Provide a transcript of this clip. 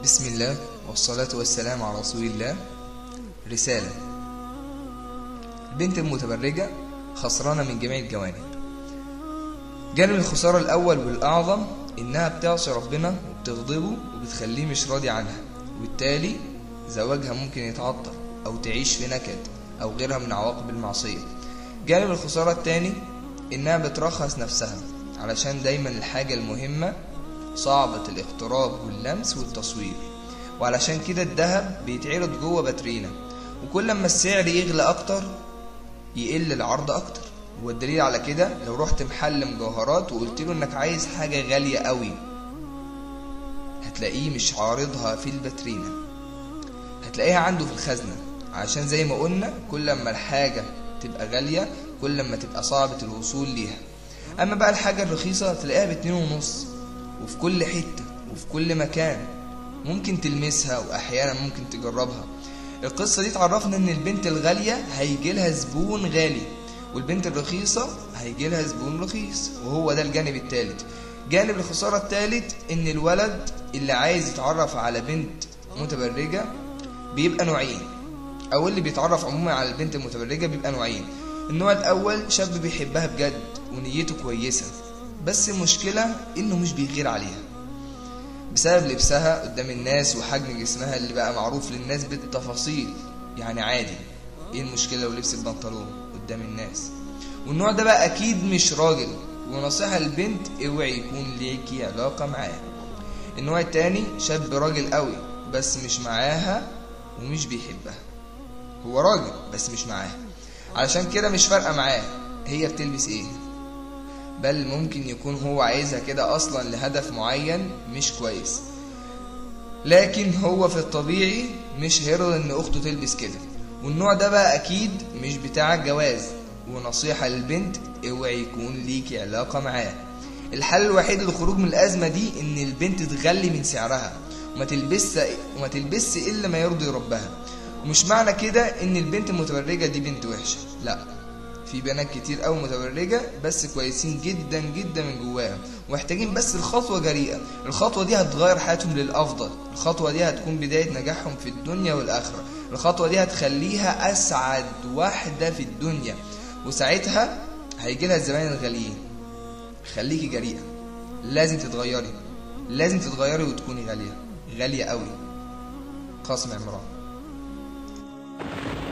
بسم الله والصلاة والسلام على رسول الله رسالة البنت المتبرجة خسرانة من جميع الجوانب جانب الخسارة الأول والأعظم إنها بتعصي ربنا وبتغضبه وبتخليه مش راضي عنها وبالتالي زواجها ممكن يتعطل أو تعيش في نكد أو غيرها من عواقب المعصية جانب الخسارة التاني إنها بترخص نفسها علشان دايما الحاجة المهمة صعبة الاقتراب واللمس والتصوير وعلشان كده الذهب بيتعرض جوه باترينا وكل ما السعر يغلى اكتر يقل العرض اكتر والدليل على كده لو رحت محل مجوهرات وقلت له انك عايز حاجة غالية قوي هتلاقيه مش عارضها في الباترينا هتلاقيها عنده في الخزنة عشان زي ما قلنا كل ما الحاجة تبقى غالية كل ما تبقى صعبة الوصول ليها اما بقى الحاجة الرخيصة تلاقيها باتنين ونص وفي كل حتة وفي كل مكان ممكن تلمسها واحيانا ممكن تجربها القصة دي تعرفنا ان البنت الغالية هيجي لها زبون غالي والبنت الرخيصة هيجي لها زبون رخيص وهو ده الجانب الثالث جانب الخسارة الثالث ان الولد اللي عايز يتعرف على بنت متبرجة بيبقى نوعين او اللي بيتعرف عموما على البنت المتبرجة بيبقى نوعين النوع الاول شاب بيحبها بجد ونيته كويسة بس المشكلة انه مش بيغير عليها بسبب لبسها قدام الناس وحجم جسمها اللي بقى معروف للناس بالتفاصيل يعني عادي ايه المشكلة لو لبست بنطلون قدام الناس والنوع ده بقى اكيد مش راجل ونصيحة للبنت اوعي يكون ليكي علاقة معاه النوع التاني شاب راجل قوي بس مش معاها ومش بيحبها هو راجل بس مش معاها علشان كده مش فارقة معاه هي بتلبس ايه بل ممكن يكون هو عايزها كده اصلا لهدف معين مش كويس لكن هو في الطبيعي مش هيرضى ان اخته تلبس كده والنوع ده بقى اكيد مش بتاع الجواز ونصيحة للبنت اوعي يكون ليكي علاقة معاه الحل الوحيد للخروج من الازمة دي ان البنت تغلي من سعرها وما تلبس وما تلبس الا ما يرضي ربها ومش معنى كده ان البنت المتبرجة دي بنت وحشة لا في بنات كتير قوي متبرجة بس كويسين جدا جدا من جواهم ومحتاجين بس الخطوة جريئة الخطوة دي هتغير حياتهم للأفضل الخطوة دي هتكون بداية نجاحهم في الدنيا والآخرة الخطوة دي هتخليها أسعد واحدة في الدنيا وساعتها هيجي لها الزبائن الغاليين خليكي جريئة لازم تتغيري لازم تتغيري وتكوني غالية غالية قوي قاسم عمران